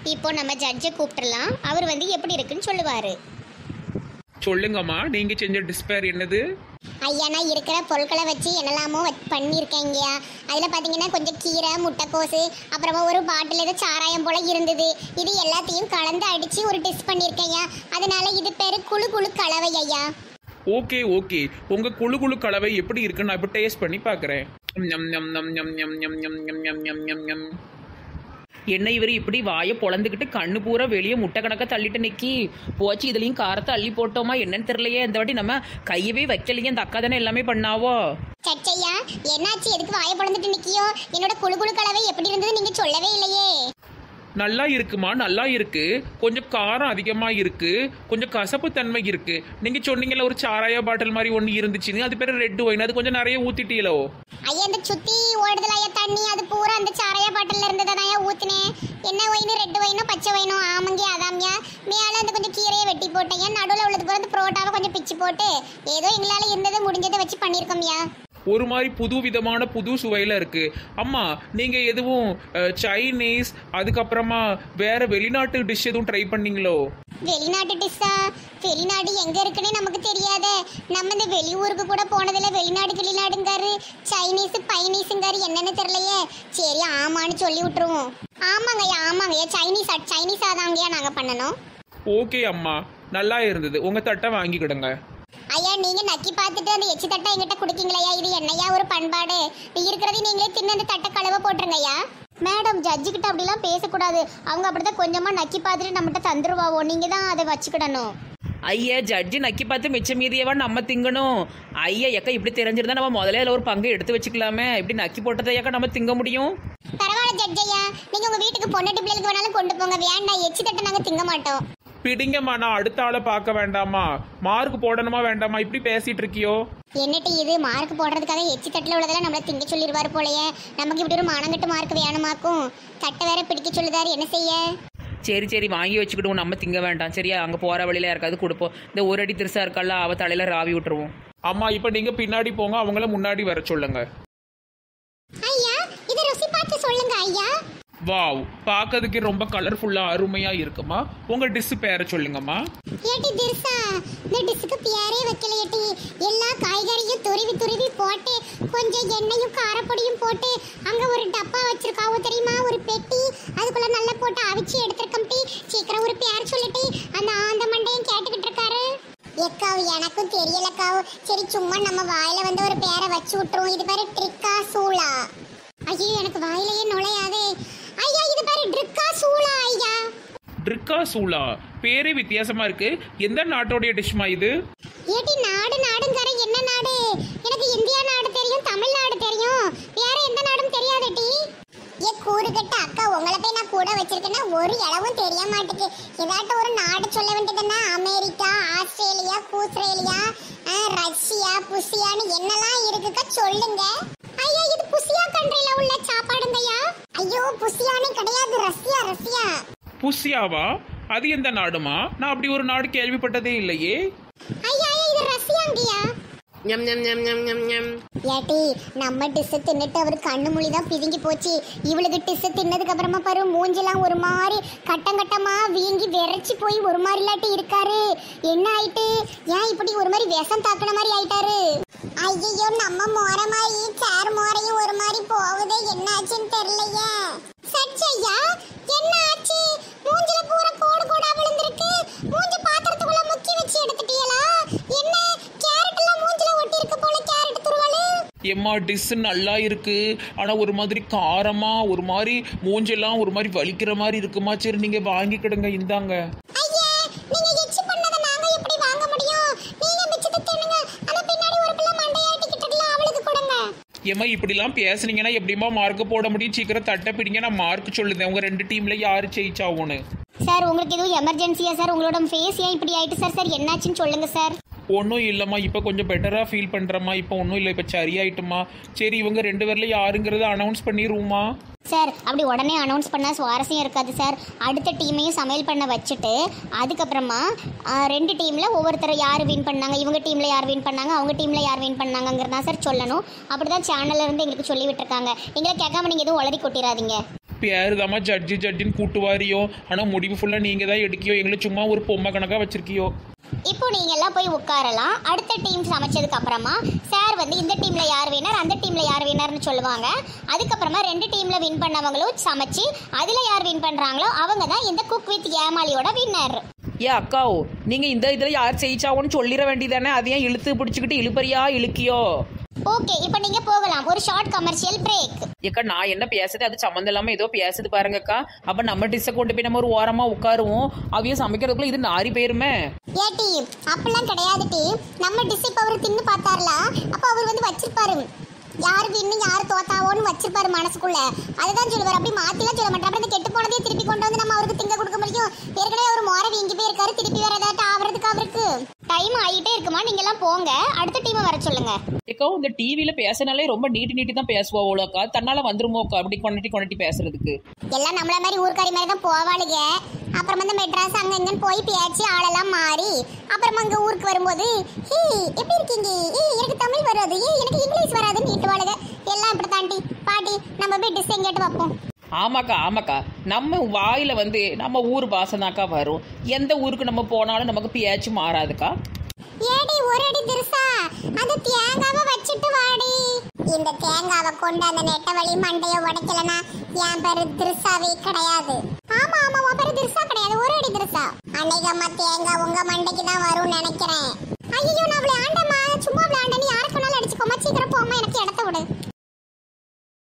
இப்போ நம்ம ஜட்ஜை கூப்பிட்டுறலாம் அவர் வந்து எப்படி இருக்குன்னு சொல்லுவாரு சொல்லுங்கம்மா நீங்க செஞ்ச டிஸ்பேர் என்னது ஐயா நான் இருக்கிற பொருட்களை வச்சு என்னெல்லாமோ வச்- பண்ணியிருக்கேங்கய்யா அதில் பார்த்தீங்கன்னா கொஞ்சம் கீரை முட்டைக்கோசு அப்புறமா ஒரு பாட்டில் ஏதோ சாராயம் போல இருந்தது இது எல்லாத்தையும் கலந்து அடித்து ஒரு டெஸ்ட் பண்ணியிருக்கேன்யா அதனால இது பேர் குழு குழு கலவை ஐயா ஓகே ஓகே உங்க குழு குழு கலவை எப்படி இருக்குன்னு நான் இப்போ டேஸ்ட் பண்ணி பார்க்குறேன் என்ன இவர் இப்படி வாயை பொழந்துக்கிட்டு கண்ணு பூரா வெளியே முட்டை கணக்கா தள்ளிட்டு நிக்கி போச்சு இதுலயும் காரத்தை அள்ளி போட்டோமா என்னன்னு தெரியலையே இந்த வாட்டி நம்ம கையவே வைக்கலையே இந்த அக்கா தானே எல்லாமே பண்ணாவோ சச்சையா என்னாச்சு எதுக்கு வாயை பொழந்துட்டு நிக்கியோ என்னோட குழு குழு கலவை எப்படி இருந்தது நீங்க சொல்லவே இல்லையே நல்லா இருக்குமா நல்லா இருக்கு கொஞ்சம் காரம் அதிகமா இருக்கு கொஞ்சம் கசப்பு தன்மை இருக்கு நீங்க சொன்னீங்கல்ல ஒரு சாராய பாட்டில் மாதிரி ஒன்று இருந்துச்சுன்னு அது பேர் ரெட் ஒயின் அது கொஞ்சம் நிறைய ஊத்திட்டீங்களோ ஐயா இந்த சுத்தி ஓடுதல ஐயா தண்ணி அது பூரா அந்த சாரையா பாட்டில் இருந்ததை தான் ஐயா ஊத்துனேன் என்ன ஒயின் ரெட் ஒயினோ பச்சை ஒயினோ ஆமாங்க அதாம்யா மேல அந்த கொஞ்சம் கீரையை வெட்டி போட்டேன் ஏன் நடுவில் உள்ளது பூரா அந்த புரோட்டாவை கொஞ்சம் பிச்சு போட்டு ஏதோ எங்களால இருந்ததை முடிஞ்சதை வச்சு பண்ணியிருக்கோம்யா ஒரு மாதிரி புது விதமான புது சுவையில இருக்கு அம்மா நீங்க எதுவும் அஹ், சைனீஸ் அதுக்கப்புறமா வேற வெளிநாட்டு டிஷ் எதுவும் ட்ரை பண்ணீங்களோ வெளிநாட்டு டிஷ்ஷா வெளிநாடு எங்க இருக்குன்னே நமக்கு தெரியாதே நம்ம இந்த வெளியூருக்கு கூட போனதில்ல வெளிநாடு வெளிநாடுங்காரு சைனீஸ் பைனீஸுங்காரு என்னன்னு தெரியலையே சரி ஆமான்னு சொல்லி விட்டுருவோம் ஆமாங்கய்யா ஆமாங்கய்யா சைனீஸ் சைனீஸாக தாங்கய்யா நாங்கள் பண்ணணும் ஓகே அம்மா நல்லா இருந்தது உங்க தட்டை வாங்கிக்கிடுங்க ஐயா நீங்க நக்கி பார்த்துட்டு அந்த எச்சி தட்டை எங்கிட்ட குடிக்கீங்களா இது என்னையா ஒரு பண்பாடு இருக்கிறது நீங்களே தின்னு அந்த தட்டை கழுவ போட்டுருங்கய்யா மேடம் ஜட்ஜு கிட்ட அப்படிலாம் பேசக்கூடாது அவங்க அப்படிதான் கொஞ்சமா நக்கி பார்த்துட்டு நம்மகிட்ட தந்துருவாவோ நீங்க தான் அதை வச்சுக்கிடணும் ஐயா ஜட்ஜி நக்கி பார்த்து மிச்ச மீதியவா நம்ம திங்கணும் ஐயா எக்கா இப்படி தெரிஞ்சிருந்தா நம்ம முதல்ல அதுல ஒரு பங்கு எடுத்து வச்சுக்கலாமே இப்படி நக்கி போட்டதையாக்கா நம்ம திங்க முடியும் பரவாயில்ல ஜட்ஜ் ஐயா நீங்க உங்க வீட்டுக்கு பொண்ணு பிள்ளைகளுக்கு வேணாலும் கொண்டு போங்க வேண்டாம் எச்சி தட்டை நாங்க திங்க மாட்டோம் பிடிங்கம்மா நான் அடுத்த ஆளை பார்க்க வேண்டாமா மார்க் போடணுமா வேண்டாமா இப்படி பேசிட்டு இருக்கியோ என்னட்டு இது மார்க் போடுறதுக்காக எச்சி தட்டில் உள்ளதெல்லாம் நம்மள திங்க சொல்லிடுவார் போலயே நமக்கு இப்படி ஒரு மானங்கட்டு மார்க் வேணுமாக்கும் தட்டை வேற பிடிக்க சொல்லுதாரு என்ன செய்ய சரி சரி வாங்கி வச்சுக்கிடுவோம் நம்ம திங்க வேண்டாம் சரியா அங்கே போகிற வழியில யாருக்காவது கொடுப்போம் இந்த ஒரு அடி திருசா இருக்கல்ல அவ தலையில ராவி விட்டுருவோம் அம்மா இப்போ நீங்க பின்னாடி போங்க அவங்கள முன்னாடி வர சொல்லுங்க ஐயா இதை ருசி பார்த்து சொல்லுங்க ஐயா வாவ் பார்க்கறதுக்கு ரொம்ப கலர்ஃபுல்லா அருமையா இருக்குமா உங்க டிஷ் பேரை சொல்லுங்கம்மா ஏட்டி திர்சா இந்த டிஷ்க்கு பேரே வைக்கல ஏட்டி எல்லா காய்கறியும் துருவி துருவி போட்டு கொஞ்சம் எண்ணெயும் காரப்பொடியும் போட்டு அங்க ஒரு டப்பா வச்சிருக்காவோ தெரியுமா ஒரு பெட்டி அதுக்குள்ள நல்லா போட்டு அவிச்சு எடுத்திருக்கோம் டி சீக்கிரம் ஒரு பேர் சொல்லிட்டு அந்த ஆந்த மண்டையும் கேட்டுக்கிட்டு இருக்காரு எக்காவு எனக்கும் தெரியலக்காவு சரி சும்மா நம்ம வாயில வந்து ஒரு பேரை வச்சு விட்டுருவோம் இது பேரு ட்ரிக்கா சூளா ஐயோ எனக்கு வாயிலேயே நுழையாதே ஐயா இது பேரு ட்ரிக்கா சூளா ஐயா ட்ரிக்கா சூலா பேரே வித்தியாசமா இருக்கு எந்த நாட்டோடைய டிஷ்மா இது ஏட்டி நாடு நாடுங்கற என்ன நாடு எனக்கு இந்தியா நாடு தெரியும் தமிழ்நாடு தெரியும் வேற எந்த நாடும் தெரியாதடி ஏ கூறுகட்ட அக்கா உங்களை போய் நான் கூட வச்சிருக்கேன்னா ஒரு இளவும் தெரிய மாட்டேங்குது ஏதாட்டும் ஒரு நாடு சொல்ல வேண்டியதுன்னா அமெரிக்கா ஆஸ்திரேலியா கூஸ்திரேலியா அஹ், ரஷ்யா புசியான்னு என்னெல்லாம் இருக்குக்கா சொல்லுங்க ஐயா இது புசியா கண்ட்ரில உள்ள சாப்பாடுங்கய்யா ஐயோ புசியானே கிடையாது ரஷ்யா ரஷ்யா புசியாவா அது எந்த நாடுமா நான் அப்படி ஒரு நாடு கேள்விப்பட்டதே இல்லையே ஐயா ஐயா இது ரஷ்யாங்கய்யா ஞம் ஞம் ஞம் ஞம் ஞம் ஞம் ஏட்டி நம்ம டிஸ் தின்னுட்டு அவர் கண்ணு மொழி தான் பிதுங்கி போச்சு இவளுக்கு டிஸ் தின்னதுக்கு அப்புறமா பாரு மூஞ்செல்லாம் ஒரு மாதிரி கட்டம் கட்டமா வீங்கி விரைச்சி போய் ஒரு மாதிரி இல்லாட்டி இருக்காரு என்ன ஆயிட்டு ஏன் இப்படி ஒரு மாதிரி விஷம் தாக்குன மாதிரி ஆயிட்டாரு ஐயோ நம்ம மோர மாதிரி சேர் மோரையும் ஒரு மாதிரி போகுதே என்ன ஆச்சுன்னு தெரியலையே சச்சையா என்ன ஆச்சு மூஞ்சில பூரா கோடு கோடா விழுந்திருக்கு மூஞ்ச பாத்திரத்துக்குள்ள முக்கி வச்சு எடுத்துட்டீங்களா என்ன கேரட் எல்லாம் மூஞ்சில ஒட்டி இருக்கு போல கேரட் துருவலு எம்மா டிஷ் நல்லா இருக்கு ஆனா ஒரு மாதிரி காரமா ஒரு மாதிரி மூஞ்செல்லாம் ஒரு மாதிரி வலிக்கிற மாதிரி இருக்குமா சரி நீங்க வாங்கிக்கிடுங்க இந்தாங்க ஐயே நீங்க எச்சி பண்ணத நாங்க எப்படி வாங்க முடியும் நீங்க மிச்சத்தை தின்னுங்க ஆனா பின்னாடி ஒரு பிள்ளை மண்டையாட்டிக்கிட்டு இருக்கலாம் அவளுக்கு கொடுங்க ஏம்மா இப்படிலாம் பேசுனீங்கன்னா எப்படிமா மார்க் போட முடியும் சீக்கிரம் தட்டை பிடிங்க நான் மார்க் சொல்லுதேன் உங்க ரெண்டு டீம்ல யாரு ஜெயிச்சாவுன்னு சார் உங்களுக்கு எதுவும் எமர்ஜென்சியா சார் உங்களோட ஃபேஸ் ஏன் இப்படி ஆயிட்டு சார் சார் என்னாச்சுன்னு சொல்லுங்க சார் ஒன்றும் இல்லைம்மா இப்போ கொஞ்சம் பெட்டராக ஃபீல் பண்ணுறம்மா இப்போ ஒன்றும் இல்லை இப்போ சரியாயிட்டுமா சரி இவங்க ரெண்டு பேரில் யாருங்கிறத அனௌன்ஸ் பண்ணிடுவோமா சார் அப்படி உடனே அனௌன்ஸ் பண்ணால் சுவாரஸ்யம் இருக்காது சார் அடுத்த டீமையும் சமையல் பண்ண வச்சுட்டு அதுக்கப்புறமா ஆ, ரெண்டு டீமில் ஒவ்வொருத்தர் யார் வின் பண்ணாங்க இவங்க டீமில் யார் வின் பண்ணாங்க அவங்க டீமில் யார் வின் பண்ணாங்கிறதா சார் சொல்லணும் அப்படி தான் சேனல்ல இருந்து எங்களுக்கு சொல்லி விட்டுருக்காங்க எங்களை கேட்காம நீங்கள் எதுவும் உளறி கொட்டிடாதீங்க பேரு தாம்மா ஜட்ஜி ஜட்ஜின்னு கூட்டுவாரியோ ஆனால் முடிவு ஃபுல்லாக நீங்கள் தான் எடுக்கியோ எங்களை சும்மா ஒரு பொம்மை கணக்காக வச்சிருக்கியோ இப்போ நீங்க எல்லாம் போய் உட்காரலாம் அடுத்த டீம் சமைச்சதுக்கு அப்புறமா சார் வந்து இந்த டீம்ல யார் வினர் அந்த டீம்ல யார் வினர்னு சொல்லுவாங்க அதுக்கப்புறமா ரெண்டு டீம்ல வின் பண்ணவங்களும் சமைச்சு அதுல யார் வின் பண்றாங்களோ அவங்க தான் இந்த குக் வித் ஏமாலியோட வின்னர் ஏ அக்காவோ நீங்க இந்த இதுல யார் ஜெயிச்சாவோன்னு சொல்லிட வேண்டியதானே அதையும் இழுத்து பிடிச்சிக்கிட்டு இழுப்பறியா இழுக்கியோ ஓகே இப்போ நீங்க போகலாம் ஒரு ஷார்ட் கமர்ஷியல் பிரேக் ஏக்கா நான் என்ன பேசுது அது சம்மந்தம் இல்லாம ஏதோ பேசுது பாருங்கக்கா அப்ப நம்ம டிஷ்ஷை கொண்டு போய் நம்ம ஒரு ஓரமா உட்காருவோம் அவைய சமைக்கிறதுக்குள்ள இது நாரி போயிருமே ஏ டீம் அப்படிலாம் கிடையாது டீம் நம்ம டிஷ் இப்போ அவர் தின்னு பார்த்தார்ல அப்போ அவர் வந்து வச்சிருப்பாரு யார் வின்னு யார் தோத்தாவோன்னு வச்சிருப்பாரு மனசுக்குள்ள அதுதான் சொல்லுவார் அப்படி மாத்திலாம் சொல்ல மாட்டார் அப்புறம் இந்த கெட்டு போனதையும் திருப்பி கொண்டு வந்து நம்ம அவருக்கு திங்க கொடுக்க முடியும் ஏற்கனவே அவர் மோர வீங்கி போயிருக்காரு திருப்பி வேற ஏதாட்டு ஆவறதுக்கு அவருக்கு டைம் ஆகிட்டே இருக்குமா நீங்க எல்லாம் போங்க அடுத்த டீமை வர சொல்லுங்க ஏக்கா இந்த டிவியில பேசினாலே ரொம்ப நீட்டி நீட்டி தான் பேசுவா அவ்வளோக்கா தன்னால வந்துருமோக்கா அப்படி கொண்டட்டி கொண்டட்டி பேசுறதுக்கு எல்லாம் நம்மள மாதிரி ஊர்க்காரி மாதிரி தான் போவாளுங்க அப்புறம் வந்து மெட்ராஸ் அங்க இங்கன்னு போய் பேச்சு ஆளெல்லாம் மாறி அப்புறமா அங்க ஊருக்கு வரும்போது ஹே எப்படி இருக்கீங்க ஏ எனக்கு தமிழ் வராது ஏ எனக்கு இங்கிலீஷ் வராதுன்னு நீட்டுவாளுங்க எல்லாம் இப்படி தாண்டி பாட்டி நம்ம போய் டிஸ் எங்கேட்டு வைப்போம் ஆமாக்கா ஆமாக்கா நம்ம வாயில வந்து நம்ம ஊர் பாசனாக்கா வரும் எந்த ஊருக்கு நம்ம போனாலும் நமக்கு பேச்சு மாறாதுக்கா ஏடி ஒரு அடி திருசா அந்த தேங்காவை வச்சுட்டு வாடி இந்த தேங்காவை கொண்டு அந்த நெட்ட வழி மண்டைய உடைக்கலனா என் பேரு திருசாவே கிடையாது ஆமா ஆமா உன் பேரு திருசா கிடையாது ஒரு அடி திருசா அன்னைக்கு அம்மா தேங்காய் உங்க மண்டைக்கு தான் வரும்னு நினைக்கிறேன் ஐயோ நான் அவளை